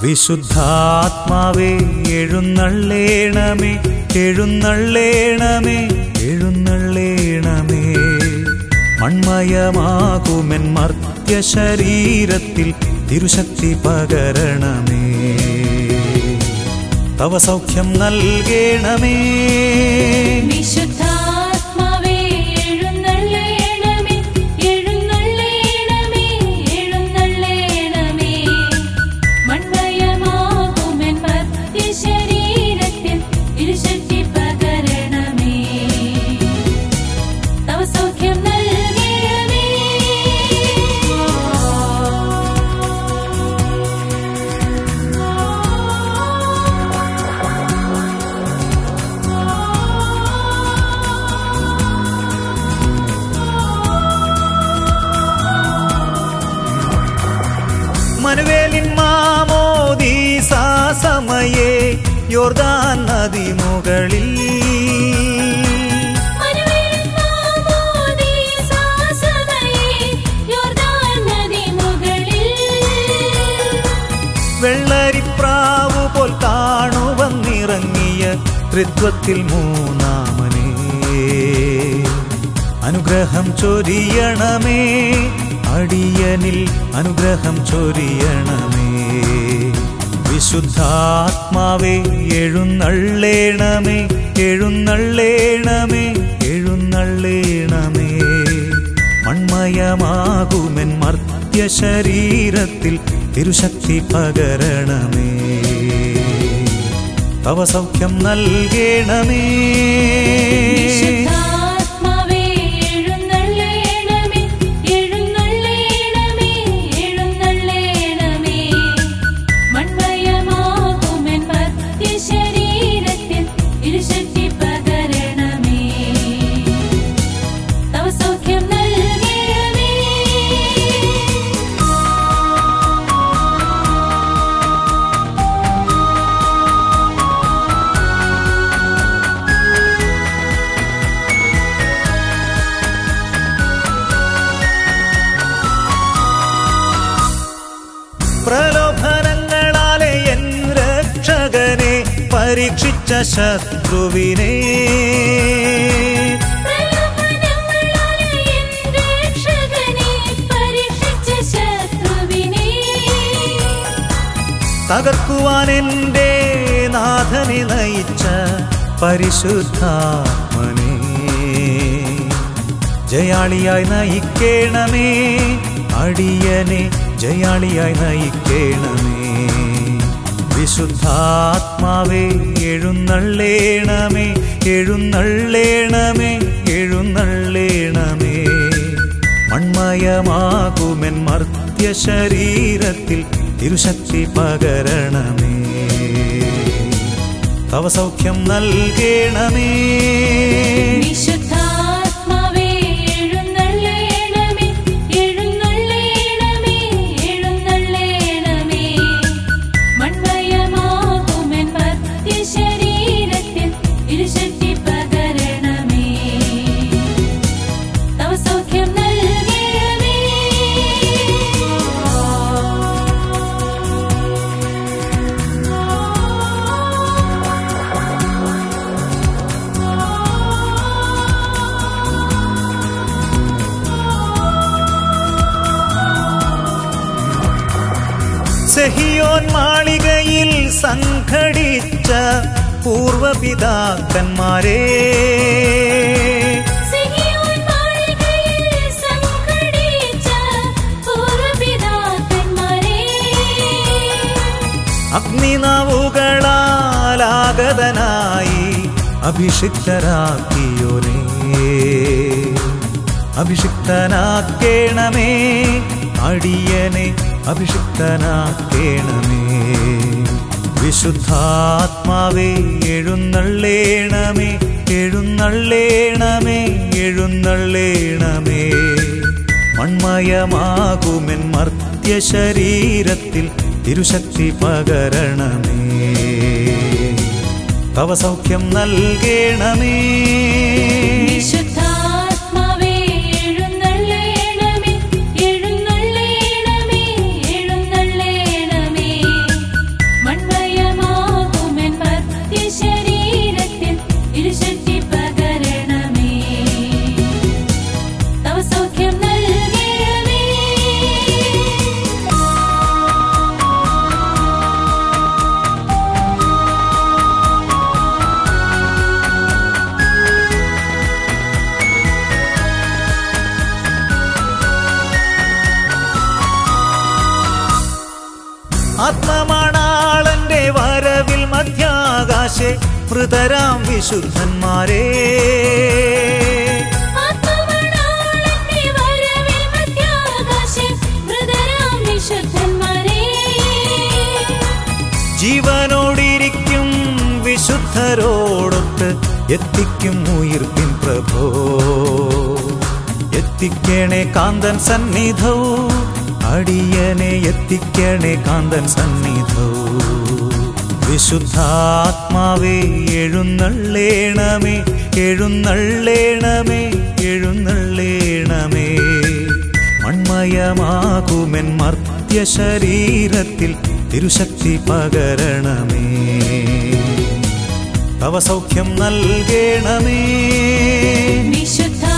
വിശുദ്ധാത്മാവേ എഴുന്നള്ളേണമേ എഴുന്നള്ളേണമേ എഴുന്നള്ളേണമേ മൺമയമാകുമെൻ മർത്യ ശരീരത്തിൽ തിരുശക്തി പകരണമേ തവ സൗഖ്യം നൽകേണമേ വിശുദ്ധാത്മാവേ എഴുന്നള്ളേണമേ എഴുന്നള്ളേണമേ എഴുന്നള്ളേണമേ മൺമയമാകുമെൻ മർത്യ ശരീരത്തിൽ ഇരുശക്തി പകരണമേ തവ സൗഖ്യം നൽകണമേ മനുവേലിൻ മാമോദീസാ സമയേ യോർദാൻ നദി മുകളിൽ മനുവേൽ മാമോദീസാ സമയേ യോർദാൻ നദി മുകളിൽ വെള്ളരിപ്രാവു പോൽ കാണുവന്നിറങ്ങിയ ത്രിത്വത്തിൽ മൂന്നാമനേ അനുഗ്രഹം ചൊരിയണമേ അടിയനിൽ അനുഗ്രഹം ചൊരിയണമേ വിശുദ്ധാത്മാവേ എഴുന്നള്ളേണമേ എഴുന്നള്ളേണമേ എഴുന്നള്ളേണമേ മൺമയമാകുമെൻ മർത്യ ശരീരത്തിൽ തിരുശക്തി പകരണമേ തവ സൗഖ്യം നൽകേണമേ വിശുദ്ധാത്മാവേ എഴുന്നള്ളേണമേ എഴുന്നള്ളേണമേ എഴുന്നള്ളേണമേ മൺമയമാകുമെൻ മർത്യ ശരീരത്തിൽ ഇരുശക്തി പകരണമേ തവ സൗഖ്യം നൽകണമേ പ്രലോഭനങ്ങളാലെ എൻ രക്ഷകനെ പരീക്ഷിച്ച ശത്രുവിനെ പ്രലോഭനങ്ങളാലെ എൻ രക്ഷകനെ പരീക്ഷിച്ച ശത്രുവിനെ തകർക്കുവാൻ എൻ്റെ നാഥനെ നയിച്ച പരിശുദ്ധാത്മനെ ജയാളിയായി നയിക്കേണമേ അടിയനെ ജയാളിയായി നയിക്കേണമേ വിശുദ്ധാത്മാവേ എഴുന്നള്ളേണമേ എഴുന്നള്ളേണമേ എഴുന്നള്ളേണമേ മൺമയമാകുമെൻ മർത്യ ശരീരത്തിൽ തിരുശക്തി പകരണമേ തവ സൗഖ്യം നൽകേണമേ വിശുദ്ധാത്മാവേ എഴുന്നള്ളേണമേ എഴുന്നള്ളേണമേ എഴുന്നള്ളേണമേ മൺമയമാകുമെൻ മർത്യ ശരീരത്തിൽ ഇരുശക്തി പകരണമേ തവ സൗഖ്യം നൽകണമേ സെഹിയോൻ മാളികയിൽ സംഘടിച്ച പൂർവപിതാക്കന്മാരെ സിഹിയോൻ മാളികയിൽ സംഘടിച്ച പൂർവ്വപിതാക്കന്മാരെ അഗ്നിനാവുകളാലാഗതനായി അഭിഷിക്തരാക്കിയോനേ അഭിഷിക്തനാക്കേണമേ അടിയനെ അഭിഷിക്തനാക്കേണമേ വിശുദ്ധാത്മാവേ എഴുന്നള്ളേണമേ എഴുന്നള്ളേണമേ എഴുന്നള്ളേണമേ മൺമയമാകുമെൻ മർത്യ ശരീരത്തിൽ തിരുശക്തി പകരണമേ തവ സൗഖ്യം നൽകേണമേ വിശുദ്ധാത്മാവേ എഴുന്നള്ളേണമേ എഴുന്നള്ളേണമേ എഴുന്നള്ളേണമേ ആത്മമാണാളന്റെ വരവിൽ മധ്യാകാശെ മൃതരാം വിശുദ്ധന്മാരെ ആത്മമണാളന്റെ വരവിൽ മധ്യാകാശെ മൃതരാം വിശുദ്ധന്മാരെ ജീവനോടിരിക്കും വിശുദ്ധരോടൊത്ത് എത്തിക്കും ഉയിർപ്പിൻ പ്രഭോ എത്തിക്കണേ കാന്തൻ സന്നിധൗ അടിയനെ എത്തിക്കണേ കാന്തൻ സന്നിധൗ വിശുദ്ധാത്മാവേ എഴുന്നള്ളേണമേ എഴുന്നള്ളേണമേ എഴുന്നള്ളേണമേ മൺമയമാകുമെൻ മർത്യ ശരീരത്തിൽ തിരുശക്തി പകരണമേ തവ സൗഖ്യം നൽകേണമേ വിശുദ്ധ